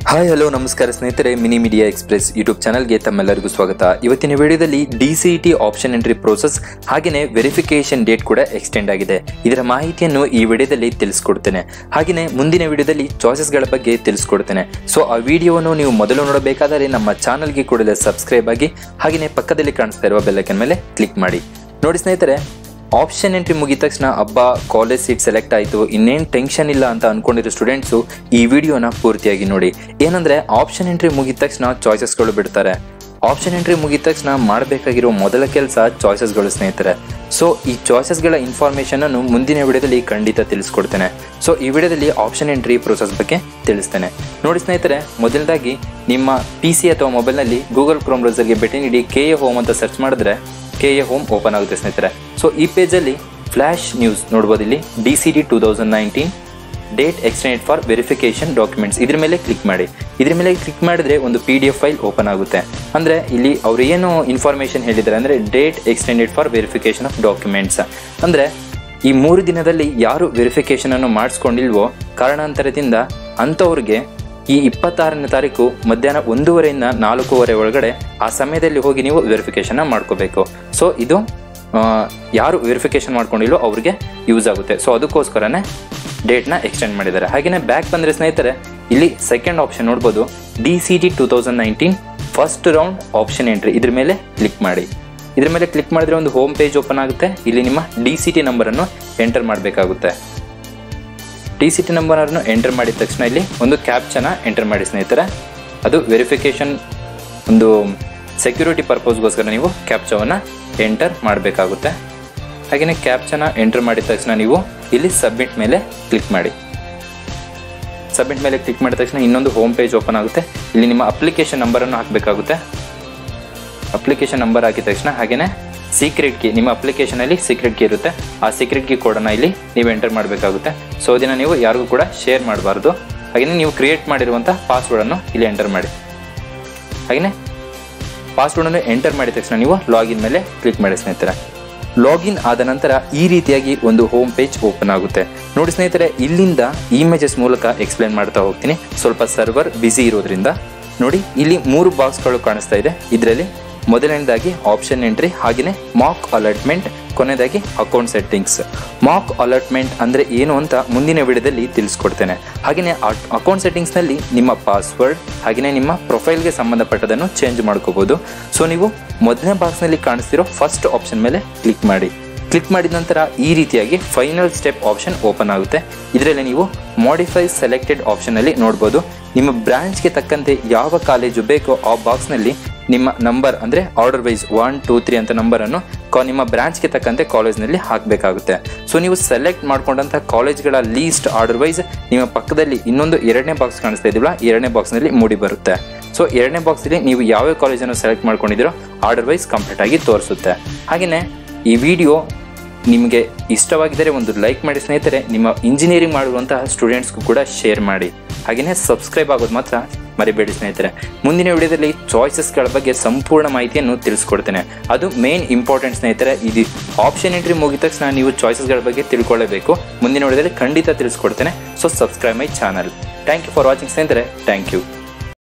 hi hello ನಮಸ್ಕಾರ ಸ್ನೇಹಿತರೆ mini media express YouTube ಚಾನಲ್ಗೆ ತಮ್ಮೆಲ್ಲರಿಗೂ ಸ್ವಾಗತ ಇವತ್ತಿನ ವಿಡಿಯೋದಲ್ಲಿ D C T option entry process ಹಾಗೆಯೇ ವೆರಿಫಿಕೇಶನ್ ಡೇಟ್ ಕೂಡ ಎಕ್ಸ್ಟೆಂಡ್ ಆಗಿದೆ ಇದರ ಮಾಹಿತಿಯನ್ನು ಈ ವಿಡಿಯೋದಲ್ಲಿ ತಿಳಿಸ್ಕೊಡ್ತೇನೆ ಹಾಗೆಯೇ ಮುಂದಿನ ವಿಡಿಯೋದಲ್ಲಿ ಚಾಯ್ಸಸ್ಗಳ ಬಗ್ಗೆ ತಿಳಿಸ್ಕೊಡ್ತೇನೆ ಸೊ ಆ ವಿಡಿಯೋವನ್ನು ನೀವು ಮೊದಲು ನೋಡಬೇಕಾದರೆ ನಮ್ಮ ಚಾನಲ್ಗೆ ಕೂಡಲೇ ಸಬ್ಸ್ಕ್ರೈಬ್ ಆಗಿ ಹಾಗೆಯೇ ಪಕ್ಕದಲ್ಲಿ ಕಾಣಿಸ್ತಾ ಇರುವ ಬೆಲ್ಲೈಕನ್ ಮೇಲೆ ಕ್ಲಿಕ್ ಮಾಡಿ ನೋಡಿ ಸ್ನೇಹಿತರೆ ಆಪ್ಷನ್ ಎಂಟ್ರಿ ಮುಗಿದ ತಕ್ಷಣ ಹಬ್ಬ ಕಾಲೇಜ್ ಸೀಟ್ ಸೆಲೆಕ್ಟ್ ಆಯಿತು ಇನ್ನೇನು ಟೆನ್ಷನ್ ಇಲ್ಲ ಅಂತ ಅನ್ಕೊಂಡಿರೋ ಸ್ಟೂಡೆಂಟ್ಸು ಈ ವಿಡಿಯೋನ ಪೂರ್ತಿಯಾಗಿ ನೋಡಿ ಏನಂದ್ರೆ ಆಪ್ಷನ್ ಎಂಟ್ರಿ ಮುಗಿದ ತಕ್ಷಣ ಚಾಯ್ಸಸ್ಗಳು ಬಿಡ್ತಾರೆ ಆಪ್ಷನ್ ಎಂಟ್ರಿ ಮುಗಿದ ತಕ್ಷಣ ಮಾಡಬೇಕಾಗಿರೋ ಮೊದಲ ಕೆಲಸ ಚಾಯ್ಸಸ್ಗಳು ಸ್ನೇಹಿತರೆ ಸೊ ಈ ಚಾಯ್ಸಸ್ಗಳ ಇನ್ಫಾರ್ಮೇಷನ್ ಅನ್ನು ಮುಂದಿನ ವಿಡಿಯೋದಲ್ಲಿ ಖಂಡಿತ ತಿಳಿಸ್ಕೊಡ್ತೇನೆ ಸೊ ಈ ವಿಡಿಯೋದಲ್ಲಿ ಆಪ್ಷನ್ ಎಂಟ್ರಿ ಪ್ರೋಸೆಸ್ ಬಗ್ಗೆ ತಿಳಿಸ್ತೇನೆ ನೋಡಿ ಸ್ನೇಹಿತರೆ ಮೊದಲದಾಗಿ ನಿಮ್ಮ ಪಿ ಸಿ ಅಥವಾ ಮೊಬೈಲ್ನಲ್ಲಿ ಗೂಗಲ್ ಕ್ರೋಮ್ ಬ್ರೌಸರ್ಗೆ ಭೇಟಿ ನೀಡಿ ಕೆ ಎ ಹೋಮ್ ಅಂತ ಸರ್ಚ್ ಮಾಡಿದ್ರೆ ಕೆ ಎ ಹೋಮ್ ಓಪನ್ ಆಗುತ್ತೆ ಸ್ನೇಹಿತರೆ ಸೊ ಈ ಪೇಜಲ್ಲಿ ಫ್ಲ್ಯಾಶ್ ನ್ಯೂಸ್ ನೋಡ್ಬೋದು ಇಲ್ಲಿ D C D two thousand nineteen date extend for verification documents ಇದ್ರ ಮೇಲೆ ಕ್ಲಿಕ್ ಮಾಡಿ ಇದ್ರ ಮೇಲೆ ಕ್ಲಿಕ್ ಮಾಡಿದ್ರೆ ಒಂದು P D F file open ಆಗುತ್ತೆ ಅಂದರೆ ಇಲ್ಲಿ ಅವ್ರು ಏನು ಇನ್ಫಾರ್ಮೇಷನ್ ಹೇಳಿದ್ದಾರೆ ಅಂದರೆ date extended for verification of documents ಅಂದರೆ ಈ ಮೂರು ದಿನದಲ್ಲಿ ಯಾರು ವೆರಿಫಿಕೇಶನ್ ಅನ್ನು ಮಾಡಿಸ್ಕೊಂಡಿಲ್ವೋ ಕಾರಣಾಂತರದಿಂದ ಅಂಥವ್ರಿಗೆ ಈ ಇಪ್ಪತ್ತಾರನೇ ತಾರೀಕು ಮಧ್ಯಾಹ್ನ ಒಂದೂವರೆಯಿಂದ ನಾಲ್ಕೂವರೆ ಒಳಗಡೆ ಆ ಸಮಯದಲ್ಲಿ ಹೋಗಿ ನೀವು ವೆರಿಫಿಕೇಶನ್ ಮಾಡ್ಕೋಬೇಕು ಸೊ ಇದು ಆ, ಯಾರು ವೆರಿಫಿಕೇಶನ್ ಮಾಡ್ಕೊಂಡಿಲ್ಲೋ ಅವ್ರಿಗೆ ಯೂಸ್ ಆಗುತ್ತೆ ಸೊ ಅದಕ್ಕೋಸ್ಕರನೇ ಡೇಟ್ನ ಎಕ್ಸ್ಟೆಂಡ್ ಮಾಡಿದ್ದಾರೆ ಹಾಗೆಯೇ ಬ್ಯಾಕ್ ಬಂದರೆ ಸ್ನೇಹಿತರೆ ಇಲ್ಲಿ ಸೆಕೆಂಡ್ ಆಪ್ಷನ್ ನೋಡ್ಬೋದು D C T two thousand nineteen first round option entry ಇದ್ರ ಮೇಲೆ ಕ್ಲಿಕ್ ಮಾಡಿ ಇದ್ರ ಮೇಲೆ ಕ್ಲಿಕ್ ಮಾಡಿದ್ರೆ ಒಂದು ಹೋಮ್ ಪೇಜ್ ಓಪನ್ ಆಗುತ್ತೆ ಇಲ್ಲಿ ನಿಮ್ಮ ಡಿ ಸಿ ಟಿ ನಂಬರನ್ನು ಎಂಟರ್ ಮಾಡಬೇಕಾಗುತ್ತೆ ಟಿ ಸಿ ಟಿ ನಂಬರನ್ನು ಎಂಟರ್ ಮಾಡಿದ ತಕ್ಷಣ ಇಲ್ಲಿ ಒಂದು ಕ್ಯಾಪ್ಚನ ಎಂಟರ್ ಮಾಡಿ ಸ್ನೇಹಿತರೆ ಅದು ವೆರಿಫಿಕೇಶನ್ ಒಂದು ಸೆಕ್ಯೂರಿಟಿ ಪರ್ಪಸ್ಗೋಸ್ಕರ ನೀವು ಕ್ಯಾಪ್ಚವನ್ನು ಎಂಟರ್ ಮಾಡಬೇಕಾಗುತ್ತೆ ಹಾಗೆಯೇ ಕ್ಯಾಪ್ಚನ ಎಂಟರ್ ಮಾಡಿದ ತಕ್ಷಣ ನೀವು ಇಲ್ಲಿ ಸಬ್ಮಿಟ್ ಮೇಲೆ ಕ್ಲಿಕ್ ಮಾಡಿ ಸಬ್ಮಿಟ್ ಮೇಲೆ ಕ್ಲಿಕ್ ಮಾಡಿದ ತಕ್ಷಣ ಇನ್ನೊಂದು ಹೋಮ್ ಪೇಜ್ ಓಪನ್ ಆಗುತ್ತೆ ಇಲ್ಲಿ ನಿಮ್ಮ ಅಪ್ಲಿಕೇಶನ್ ನಂಬರನ್ನು ಹಾಕಬೇಕಾಗುತ್ತೆ ಅಪ್ಲಿಕೇಶನ್ ನಂಬರ್ ಹಾಕಿದ ತಕ್ಷಣ ಹಾಗೆಯೇ ಸೀಕ್ರೆಟ್ ಕೀ ನಿಮ್ಮ ಅಪ್ಲಿಕೇಶನಲ್ಲಿ ಸೀಕ್ರೆಟ್ ಕೀ ಇರುತ್ತೆ ಆ ಸೀಕ್ರೆಟ್ ಕೀ ಕೋಡನ್ನು ಇಲ್ಲಿ ನೀವು ಎಂಟರ್ ಮಾಡಬೇಕಾಗುತ್ತೆ ಸೊ ಅದನ್ನು ನೀವು ಯಾರಿಗೂ ಕೂಡ ಶೇರ್ ಮಾಡಬಾರ್ದು ಹಾಗೆಯೇ ನೀವು ಕ್ರಿಯೇಟ್ ಮಾಡಿರುವಂಥ ಪಾಸ್ವರ್ಡನ್ನು ಇಲ್ಲಿ ಎಂಟರ್ ಮಾಡಿ ಹಾಗೆಯೇ ಪಾಸ್ವರ್ಡನ್ನು ಎಂಟರ್ ಮಾಡಿದ ತಕ್ಷಣ ನೀವು ಲಾಗಿನ್ ಮೇಲೆ ಕ್ಲಿಕ್ ಮಾಡಿ ಸ್ನೇಹಿತರೆ ಲಾಗಿನ್ ಆದ ನಂತರ ಈ ರೀತಿಯಾಗಿ ಒಂದು ಹೋಮ್ ಪೇಜ್ ಓಪನ್ ಆಗುತ್ತೆ ನೋಡಿ ಸ್ನೇಹಿತರೆ ಇಲ್ಲಿಂದ ಇಮೇಜಸ್ ಮೂಲಕ ಎಕ್ಸ್ಪ್ಲೇನ್ ಮಾಡ್ತಾ ಹೋಗ್ತೀನಿ ಸ್ವಲ್ಪ ಸರ್ವರ್ ಬ್ಯುಸಿ ಇರೋದ್ರಿಂದ ನೋಡಿ ಇಲ್ಲಿ ಮೂರು ಬಾಕ್ಸ್ಗಳು ಕಾಣಿಸ್ತಾ ಇದೆ ಇದರಲ್ಲಿ ಮೊದಲನೇದಾಗಿ ಆಪ್ಷನ್ ಎಂಟ್ರಿ ಹಾಗೆಯೇ ಮಾಕ್ ಅಲರ್ಟ್ಮೆಂಟ್ ಕೊನೆಯದಾಗಿ ಅಕೌಂಟ್ ಸೆಟ್ಟಿಂಗ್ಸ್ ಮಾಕ್ ಅಲರ್ಟ್ಮೆಂಟ್ ಅಂದರೆ ಏನು ಅಂತ ಮುಂದಿನ ವಿಡಿಯೋದಲ್ಲಿ ತಿಳಿಸ್ಕೊಡ್ತೇನೆ ಹಾಗೆಯೇ ಅಕೌಂಟ್ ಸೆಟ್ಟಿಂಗ್ಸ್ನಲ್ಲಿ ನಿಮ್ಮ ಪಾಸ್ವರ್ಡ್ ಹಾಗೆಯೇ ನಿಮ್ಮ ಪ್ರೊಫೈಲ್ಗೆ ಸಂಬಂಧಪಟ್ಟದನ್ನು ಚೇಂಜ್ ಮಾಡ್ಕೋಬೋದು ಸೊ ನೀವು ಮೊದಲನೇ ಬಾಕ್ಸ್ನಲ್ಲಿ ಕಾಣಿಸ್ತಿರೋ ಫಸ್ಟ್ ಆಪ್ಷನ್ ಮೇಲೆ ಕ್ಲಿಕ್ ಮಾಡಿ ಕ್ಲಿಕ್ ಮಾಡಿದ ನಂತರ ಈ ರೀತಿಯಾಗಿ ಫೈನಲ್ ಸ್ಟೆಪ್ ಆಪ್ಷನ್ ಓಪನ್ ಆಗುತ್ತೆ ಇದರಲ್ಲಿ ನೀವು ಮಾಡಿಫೈ ಸೆಲೆಕ್ಟೆಡ್ ಆಪ್ಷನಲ್ಲಿ ನೋಡ್ಬೋದು ನಿಮ್ಮ ಬ್ರಾಂಚ್ಗೆ ತಕ್ಕಂತೆ ಯಾವ ಕಾಲೇಜು ಬೇಕೋ ಆ ಬಾಕ್ಸ್ನಲ್ಲಿ ನಿಮ್ಮ ನಂಬರ್ ಅಂದರೆ order wise one two three ಅಂತ ನಂಬರನ್ನು ಕಾ ನಿಮ್ಮ ಬ್ರಾಂಚ್ಗೆ ತಕ್ಕಂತೆ ಕಾಲೇಜ್ನಲ್ಲಿ ಹಾಕಬೇಕಾಗುತ್ತೆ ಸೊ ನೀವು ಸೆಲೆಕ್ಟ್ ಮಾಡ್ಕೊಂಡಂಥ ಕಾಲೇಜ್ಗಳ ಲೀಸ್ಟ್ ಆರ್ಡರ್ ವೈಸ್ ನಿಮ್ಮ ಪಕ್ಕದಲ್ಲಿ ಇನ್ನೊಂದು ಎರಡನೇ ಬಾಕ್ಸ್ ಕಾಣಿಸ್ತಾ ಇದೆಯಲ್ಲ ಎರಡನೇ ಬಾಕ್ಸ್ನಲ್ಲಿ ಮೂಡಿ ಬರುತ್ತೆ ಸೊ ಎರಡನೇ ಬಾಕ್ಸಲ್ಲಿ ನೀವು ಯಾವ್ಯಾವ ಕಾಲೇಜನ್ನು ಸೆಲೆಕ್ಟ್ ಮಾಡ್ಕೊಂಡಿದ್ದೀರೋ ಆರ್ಡರ್ ವೈಸ್ ಕಂಪ್ಲೀಟ್ ಆಗಿ ತೋರಿಸುತ್ತೆ ಹಾಗೆಯೇ ಈ ವಿಡಿಯೋ ನಿಮಗೆ ಇಷ್ಟವಾಗಿದ್ದರೆ ಒಂದು ಲೈಕ್ ಮಾಡಿ ಸ್ನೇಹಿತರೆ ನಿಮ್ಮ ಇಂಜಿನಿಯರಿಂಗ್ ಮಾಡುವಂತಹ ಸ್ಟೂಡೆಂಟ್ಸ್ಗೂ ಕೂಡ ಶೇರ್ ಮಾಡಿ ಹಾಗೆಯೇ ಸಬ್ಸ್ಕ್ರೈಬ್ ಆಗೋದು ಮಾತ್ರ ಮರಿಬೇಡಿ ಸ್ನೇಹಿತರೆ ಮುಂದಿನ ವಿಡಿಯೋದಲ್ಲಿ ಚಾಯ್ಸಸ್ಗಳ ಬಗ್ಗೆ ಸಂಪೂರ್ಣ ಮಾಹಿತಿಯನ್ನು ತಿಳಿಸ್ಕೊಡ್ತೇನೆ ಅದು ಮೇನ್ ಇಂಪಾರ್ಟೆಂಟ್ ಸ್ನೇಹಿತರೆ ಇದು ಆಪ್ಷನ್ ಎಂಟ್ರಿ ಮುಗಿದ ತಕ್ಷಣ ನೀವು ಚಾಯ್ಸಸ್ಗಳ ಬಗ್ಗೆ ತಿಳ್ಕೊಳ್ಳೇಬೇಕು ಮುಂದಿನ ವಿಡಿಯೋದಲ್ಲಿ ಖಂಡಿತ ತಿಳಿಸ್ಕೊಡ್ತೇನೆ so subscribe my channel thank you for watching ಸ್ನೇಹಿತರೆ ಥ್ಯಾಂಕ್ ಯು